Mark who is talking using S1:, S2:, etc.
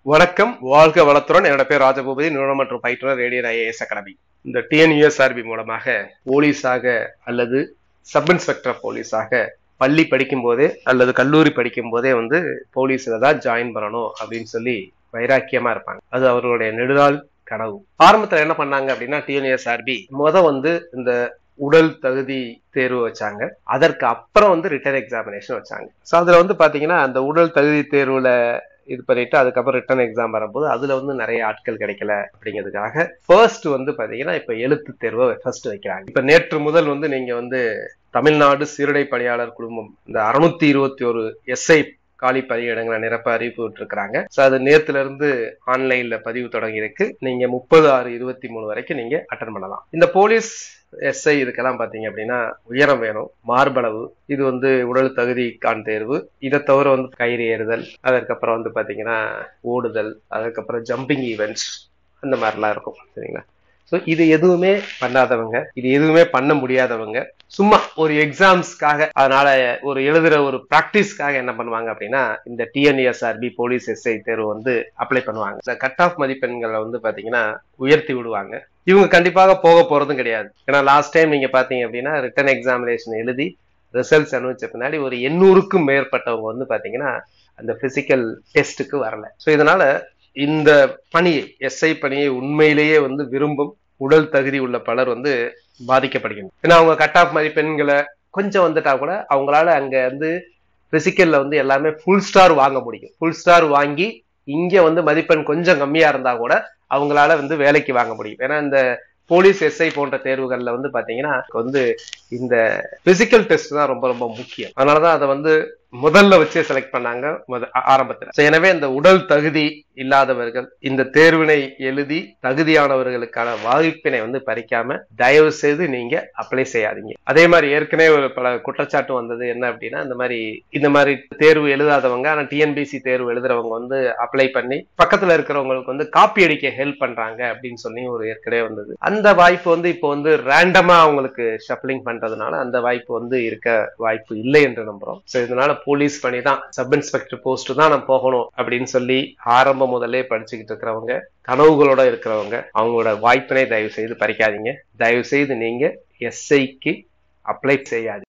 S1: வணக்கம் வாழ்க வளத்துடன் என்னோட பேர் ராஜபூபதி நிறுவனம் மற்றும் பயிற்றுனர் ரேடியன் ஐஏஎஸ் அகாடமி இந்த டிஎன்யூஎஸ்ஆர்பி மூலமாக போலீஸாக அல்லது சப் இன்ஸ்பெக்டர் போலீஸாக பள்ளி படிக்கும் போதே அல்லது கல்லூரி படிக்கும் போதே வந்து போலீஸ்ல தான் ஜாயின் பண்ணணும் அப்படின்னு சொல்லி வைராக்கியமா இருப்பாங்க அது அவர்களுடைய நெடுநாள் கனவு ஆரம்பத்துல என்ன பண்ணாங்க அப்படின்னா டிஎன்யூஎஸ்ஆர்பி முத வந்து இந்த உடல் தகுதி தேர்வு வச்சாங்க அதற்கு அப்புறம் வந்து ரிட்டன் எக்ஸாமினேஷன் வச்சாங்க ஸோ அதுல வந்து பாத்தீங்கன்னா அந்த உடல் தகுதி தேர்வுல இது பண்ணிட்டு அதுக்கப்புறம் ரிட்டன் எக்ஸாம் வரும்போது அதுல வந்து நிறைய ஆட்கள் கிடைக்கல அப்படிங்கிறதுக்காக ஃபர்ஸ்ட் வந்து பாத்தீங்கன்னா இப்ப எழுத்து தேர்வை ஃபர்ஸ்ட் வைக்கிறாங்க இப்ப நேற்று முதல் வந்து நீங்க வந்து தமிழ்நாடு சீருடை பணியாளர் குடும்பம் இந்த அறுநூத்தி இருபத்தி ஒரு எஸ்ஐ காலி பணியிடங்களை நிரப்ப அறிவிப்பு விட்டுருக்காங்க ஸோ அது நேத்துல இருந்து ஆன்லைன்ல பதிவு தொடங்கி இருக்கு நீங்க முப்பது ஆறு இருபத்தி மூணு வரைக்கும் நீங்க அட்டன் பண்ணலாம் இந்த போலீஸ் எஸ்ஐ இதுக்கெல்லாம் பாத்தீங்க அப்படின்னா உயரம் வேணும் மார்பளவு இது வந்து உடல் தகுதிக்கான தேர்வு இதை தவிர வந்து கயிறு ஏறுதல் அதற்கப்புறம் வந்து பாத்தீங்கன்னா ஓடுதல் அதுக்கப்புறம் ஜம்பிங் ஈவெண்ட்ஸ் அந்த மாதிரிலாம் இருக்கும் சரிங்களா ஸோ இது எதுவுமே பண்ணாதவங்க இது எதுவுமே பண்ண முடியாதவங்க சும்மா ஒரு எக்ஸாம்ஸ்க்காக அதனால ஒரு எழுதுற ஒரு ப்ராக்டிஸ்க்காக என்ன பண்ணுவாங்க அப்படின்னா இந்த டிஎன்எஸ்ஆர்பி போலீஸ் எஸ்ஐ தேர்வு வந்து அப்ளை பண்ணுவாங்க இந்த கட் ஆஃப் மதிப்பெண்களை வந்து பாத்தீங்கன்னா உயர்த்தி விடுவாங்க இவங்க கண்டிப்பாக போக போறதும் கிடையாது ஏன்னா லாஸ்ட் டைம் நீங்க பாத்தீங்க அப்படின்னா ரிட்டன் எக்ஸாமினேஷன் எழுதி ரிசல்ட்ஸ் அனுபவிச்ச பின்னாடி ஒரு எண்ணூறுக்கும் மேற்பட்டவங்க வந்து பாத்தீங்கன்னா அந்த பிசிக்கல் டெஸ்ட்டுக்கு வரல ஸோ இதனால இந்த பணியை எஸ்ஐ பணியை உண்மையிலேயே வந்து விரும்பும் உடல் தகுதி உள்ள பலர் வந்து பாதிக்கப்படுகிறது ஏன்னா அவங்க கட் ஆஃப் மதிப்பெண்களை கொஞ்சம் வந்துட்டா கூட அவங்களால அங்க வந்து பிசிக்கல்ல வந்து எல்லாமே ஃபுல் ஸ்டார் வாங்க முடியும் ஃபுல் ஸ்டார் வாங்கி இங்க வந்து மதிப்பெண் கொஞ்சம் கம்மியா இருந்தா கூட அவங்களால வந்து வேலைக்கு வாங்க முடியும் ஏன்னா இந்த போலீஸ் எஸ்ஐ போன்ற தேர்வுகள்ல வந்து பாத்தீங்கன்னா வந்து இந்த பிசிக்கல் டெஸ்ட் தான் ரொம்ப ரொம்ப முக்கியம் அதனாலதான் அதை வந்து முதல்ல வச்சே செலக்ட் பண்ணாங்க முத ஆரம்பத்துல So, எனவே இந்த உடல் தகுதி இல்லாதவர்கள் இந்த தேர்வினை எழுதி தகுதியானவர்களுக்கான வாய்ப்பினை வந்து பறிக்காம தயவு செய்து நீங்க அப்ளை செய்யாதீங்க அதே மாதிரி ஏற்கனவே ஒரு பல குற்றச்சாட்டு வந்தது என்ன அப்படின்னா இந்த மாதிரி இந்த மாதிரி தேர்வு எழுதாதவங்க ஆனா டிஎன்பிசி தேர்வு எழுதுறவங்க வந்து அப்ளை பண்ணி பக்கத்துல இருக்கிறவங்களுக்கு வந்து காப்பி அடிக்க ஹெல்ப் பண்றாங்க அப்படின்னு சொல்லி ஒரு ஏற்கனவே வந்தது அந்த வாய்ப்பு வந்து இப்போ வந்து ரேண்டமா அவங்களுக்கு ஷப்ளிங் பண்றதுனால அந்த வாய்ப்பு வந்து இருக்க வாய்ப்பு இல்லை என்று நம்புறோம் ஸோ இதனால போலீஸ் பணி தான் சப் இன்ஸ்பெக்டர் போஸ்ட் தான் நான் போகணும் அப்படின்னு சொல்லி ஆரம்ப முதல்லே படிச்சுக்கிட்டு இருக்கிறவங்க கனவுகளோட இருக்கிறவங்க அவங்களோட வாய்ப்பினை தயவு செய்து பறிக்காதீங்க தயவு செய்து நீங்க எஸ்ஐக்கு அப்ளை செய்யாதீங்க